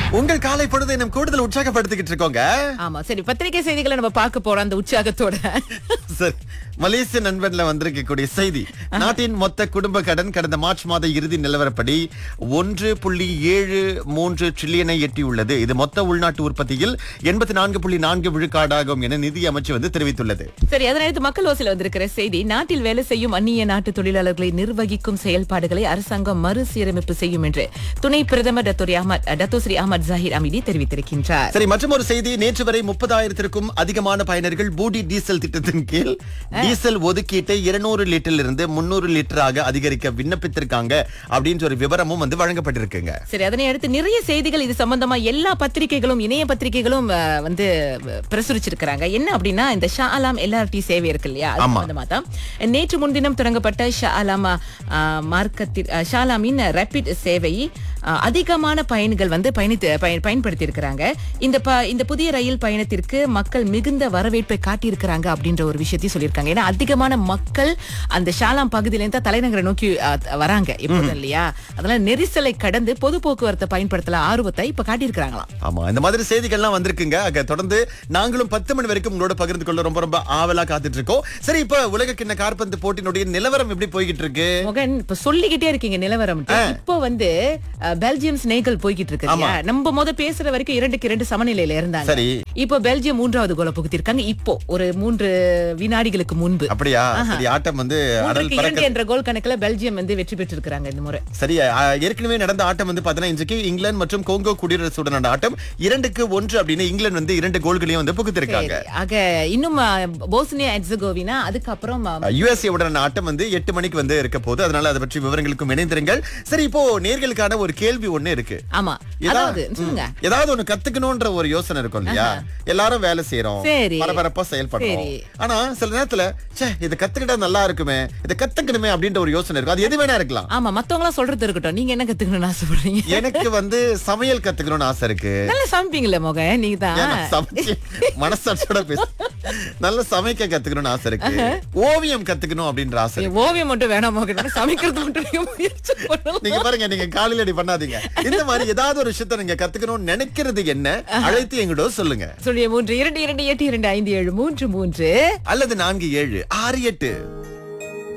உங்கள் காலை பொழுதை நம் கூடுதல் உற்சாகப்படுத்திக்கிட்டு இருக்கோங்க ஆமா சரி பத்திரிகை செய்திகளை நம்ம பார்க்க போறோம் அந்த உற்சாகத்தோட சரி மலேசிய நண்பன்ல வந்திருக்கக்கூடிய செய்தி நாட்டின் மொத்த குடும்ப கடன் கடந்த மார்ச் மாத இறுதி நிலவரப்படி ஒன்று புள்ளி ஏழு மூன்று ட்ரில்லியனை எட்டியுள்ளது இது மொத்த உள்நாட்டு உற்பத்தியில் எண்பத்தி நான்கு புள்ளி நான்கு விழுக்காடாகும் என நிதி அமைச்சு வந்து தெரிவித்துள்ளது சரி அதனடுத்து மக்கள் ஓசில வந்திருக்கிற செய்தி நாட்டில் வேலை செய்யும் அந்நிய நாட்டு தொழிலாளர்களை நிர்வகிக்கும் செயல்பாடுகளை அரசாங்கம் மறுசீரமைப்பு செய்யும் என்று துணை பிரதமர் டத்தோரி Ahmad Dato Sri Ahmad Zahid Hamidi தெரிவித்திருக்கின்றார் சரி மற்றும் ஒரு செய்தி நேற்று வரை முப்பதாயிரத்திற்கும் அதிகமான பயனர்கள் பூடி டீசல் திட்டத்தின் கீழ் டீசல் ஒதுக்கீட்டை இருநூறு லிட்டரில் இருந்து முன்னூறு லிட்டராக அதிகரிக்க விண்ணப்பித்திருக்காங்க அப்படின்ற ஒரு விவரமும் வந்து வழங்கப்பட்டிருக்குங்க சரி அதனை அடுத்து நிறைய செய்திகள் இது சம்பந்தமா எல்லா பத்திரிகைகளும் இணைய பத்திரிகைகளும் அஹ், வந்து அஹ், பிரசுரிச்சிருக்கிறாங்க என்ன அப்படின்னா இந்த ஷா அலாம் எல்ஆர்டி சேவை இருக்கு இல்லையா அது ஆமா. சம்பந்தமா தான் நேற்று முன்தினம் தொடங்கப்பட்ட ஷா அலாம் அஹ், மார்க்கத்தில் அஹ், ஷா அலாமின் ரேபிட் சேவை அஹ், அதிகமான பயணிகள் வந்து பயணித்து பயன்- பயன்படுத்தி இருக்கிறாங்க இந்த ப- இந்த புதிய ரயில் பயணத்திற்கு மக்கள் மிகுந்த வரவேற்பை காட்டியிருக்கிறாங்க அப்படின்ற ஒரு விஷயத்தையும் சொல்லியிருக்காங்க ஏன்னா அதிகமான மக்கள் அந்த ஷாலாம் பகுதியில இருந்து தான் தலைநகரை நோக்கி அஹ், வராங்க எப்போதும் இல்லையா அதனால நெரிசலை கடந்து பொது போக்குவரத்தை பயன்படுத்தல ஆர்வத்தை இப்ப காட்டியிருக்கிறாங்களாம் ஆமா இந்த மாதிரி செய்திகள்லாம் வந்திருக்குங்க அங்க தொடர்ந்து நாங்களும் பத்து மணி வரைக்கும் உங்களோட பகிர்ந்து கொள்ள ரொம்ப ரொம்ப ஆவலா காத்துட்டு இருக்கோம் சரி இப்ப உலக கிண்ண காற்பந்து போட்டியினுடைய நிலவரம் எப்படி போய்கிட்டு இருக்கு மகன் இப்ப சொல்லிக்கிட்டே இருக்கீங்க நிலவரம் இப்போ வந்து அஹ், பெல்ஜியம் ஸ்னேகல் போய்கிட்டு இருக்கு இல்லையா? நம்ம முத பேசுற வரைக்கும் இரண்டுக்கு இரண்டு சமநிலையில இருந்தாங்க சரி இப்போ பெல்ஜியம் மூன்றாவது கோலை புகுத்திருக்காங்க இப்போ ஒரு மூன்று வினாடிகளுக்கு முன்பு அப்படியா சரி ஆட்டம் வந்து அடல் மூன்றுக்கு பறக்க இரண்டு என்ற கோல் கணக்குல பெல்ஜியம் வந்து வெற்றி பெற்றிருக்காங்க இந்த முறை சரி ஆ, ஏற்கனவே நடந்த ஆட்டம் வந்து பாத்தீங்கன்னா இன்றைக்கு இங்கிலாந்து மற்றும் கோங்கோ குடியரசுடன் நடந்த ஆட்டம் இரண்டுக்கு ஒன்று அப்படின்னு இங்கிலாந்து வந்து இரண்டு கோல்களையும் வந்து புகுத்திருக்காங்க சரி. ஆக இன்னும் அஹ், போஸ்னியா எட்ஸகோவினா அதுக்கப்புறம் அஹ், யுஎஸ்ஏ உடனான ஆட்டம் வந்து எட்டு மணிக்கு வந்து இருக்க போகுது அதனால அதை பற்றி விவரங்களுக்கும் இணைந்திருங்கள் சரி இப்போ நேர்களுக்கான ஒரு கேள்வி ஒண்ணு இருக்கு ஆமா ஏதா- அதாவது சொல்லுங்க ம். ஏதாவது ஒண்ணு கத்துக்கணும்ன்ற ஒரு யோசனை இருக்கும் இல்லையா எல்லாரும் வேலை செய்யறோம் சரி. பரபரப்பா செயல்படுறோம் சரி. ஆனா சில நேரத்துல ச்சே இதை கத்துக்கிட்டா நல்லா இருக்குமே இதை கத்துக்கணுமே அப்படின்ற ஒரு யோசனை இருக்கும் அது எது வேணா இருக்கலாம் ஆமா மத்தவங்க எல்லாம் சொல்றது இருக்கட்டும் நீங்க என்ன கத்துக்கணும்னு ஆசைப்படுறீங்க எனக்கு வந்து சமையல் கத்துக்கணும்னு ஆசை இருக்கு நல்லா சமைப்பீங்களே மொக நீங்க தான் ஏன் நான் சமைச்சு மனசாட்சியோட பேச நல்ல சமைக்க கத்துக்கணும்னு ஆசை இருக்கு ஓவியம் கத்துக்கணும் அப்படின்ற ஆசை இருக்கு. ஓவியம் மட்டும் வேணாம் மகன் சமைக்கிறது மட்டும் நீங்க முயற்சி பண்ணலாம் நீங்க பாருங்க நீங்க காலையில அடி பண்ணாதீங்க இந்த மாதிரி ஏதாவது ஒரு விஷயத்த நீங்க கத்துக்கணும்னு நினைக்கிறது என்ன அழைத்து எங்கிட்ட சொல்லுங்க சொல்லிய மூன்று இரண்டு இரண்டு எட்டு இரண்டு ஐந்து ஏழு மூன்று மூன்று அல்லது நான்கு ஏழு ஆறு எட்டு